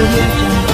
audio jungle.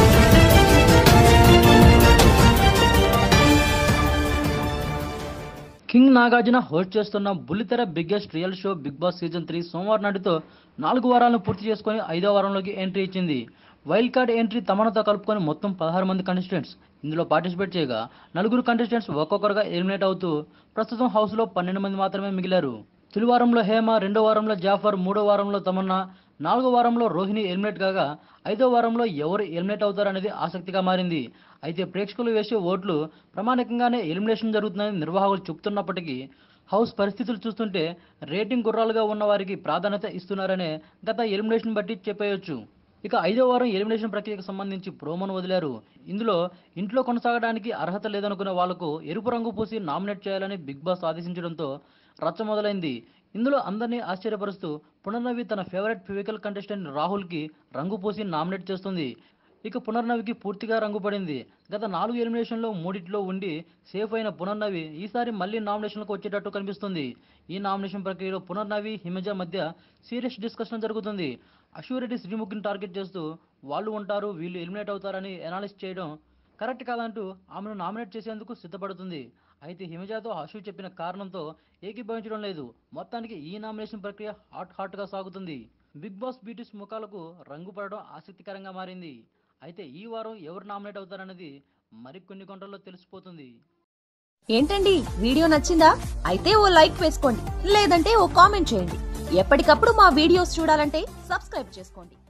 King Nagarjuna host చేస్తున్న బుల్లితెర biggest real show big boss season three సోమవారం నాటితో నాలుగు వారాలను పూర్తి చేసుకొని ఐదో వారంలోకి ఎంట్రీ ఇచ్చింది వైల్డ్ కార్డ్ ఎంట్రీ తమనతో కలుపుకొని మొత్తం పదహారు మంది కంటెస్టెంట్స్ ఇందులో పార్టిసిపేట్ చేయగా నలుగురు కంటెస్టెంట్స్ ఒక్కొక్కరుగా ఎలిమినేట్ అవుతూ ప్రస్తుతం హౌస్లో పన్నెండు మంది మాత్రమే మిగిలారు తొలి వారంలో హేమ రెండో వారంలో జాఫర్ మూడో వారంలో తమన్నా నాలుగో వారంలో రోహిణి ఎలిమినేట్ కాగా ఐదో వారంలో ఎవరు ఎలిమినేట్ అవుతారనేది ఆసక్తిగా మారింది అయితే ప్రేక్షకులు వేసే ఓట్లు ప్రామాణికంగానే ఎలిమినేషన్ జరుగుతుందని నిర్వాహకులు చెబుతున్నప్పటికీ హౌస్ పరిస్థితులు చూస్తుంటే రేటింగ్ గుర్రాలుగా ఉన్న వారికి ప్రాధాన్యత ఇస్తున్నారనే గత ఎలిమినేషన్ బట్టి చెప్పేయొచ్చు ఇక ఐదో వారం ఎలిమినేషన్ ప్రక్రియకు సంబంధించి ప్రోమోను వదిలారు ఇందులో ఇంట్లో కొనసాగడానికి అర్హత లేదనుకునే వాళ్లకు ఎరుపు రంగు పూసి నామినేట్ చేయాలని బిగ్ బాస్ ఆదేశించడంతో రచ్చ మొదలైంది ఇందులో అందరినీ ఆశ్చర్యపరుస్తూ పునర్నవి తన ఫేవరెట్ ఫిజికల్ కంటెస్టెంట్ రాహుల్కి రంగు పూసి నామినేట్ చేస్తుంది ఇక పునర్నవికి పూర్తిగా రంగు పడింది గత నాలుగు ఎలిమినేషన్లో మూడిట్లో ఉండి సేఫ్ అయిన పునర్నవి ఈసారి మళ్ళీ నామినేషన్లకు వచ్చేటట్టు కనిపిస్తుంది ఈ నామినేషన్ ప్రక్రియలో పునర్నవి హిమజ మధ్య సీరియస్ డిస్కషన్ జరుగుతుంది అష్యూరిటీ శ్రీముఖిని టార్గెట్ చేస్తూ వాళ్ళు ఉంటారు వీళ్ళు ఎలిమినేట్ అవుతారని అనాలిస్ చేయడం కరెక్ట్ కాదంటూ ఆమెను నామినేట్ చేసేందుకు సిద్ధపడుతుంది అయితే హిమజాతో అశు చెప్పిన కారణంతో ఏకీభవించడం లేదు మొత్తానికి ఈ నామినేషన్ ప్రక్రియ హాట్ హాట్గా సాగుతుంది బిగ్ బాస్ బ్యూటీస్ ముఖాలకు రంగు పడడం ఆసక్తికరంగా మారింది అయితే ఈ వారం ఎవరు నామినేట్ అవుతారన్నది మరికొన్ని గంటల్లో తెలిసిపోతుంది ఏంటండి వీడియో నచ్చిందా అయితే ఓ లైక్ వేసుకోండి లేదంటే ఓ కామెంట్ చేయండి ఎప్పటికప్పుడు మా వీడియోస్ చూడాలంటే సబ్స్క్రైబ్ చేసుకోండి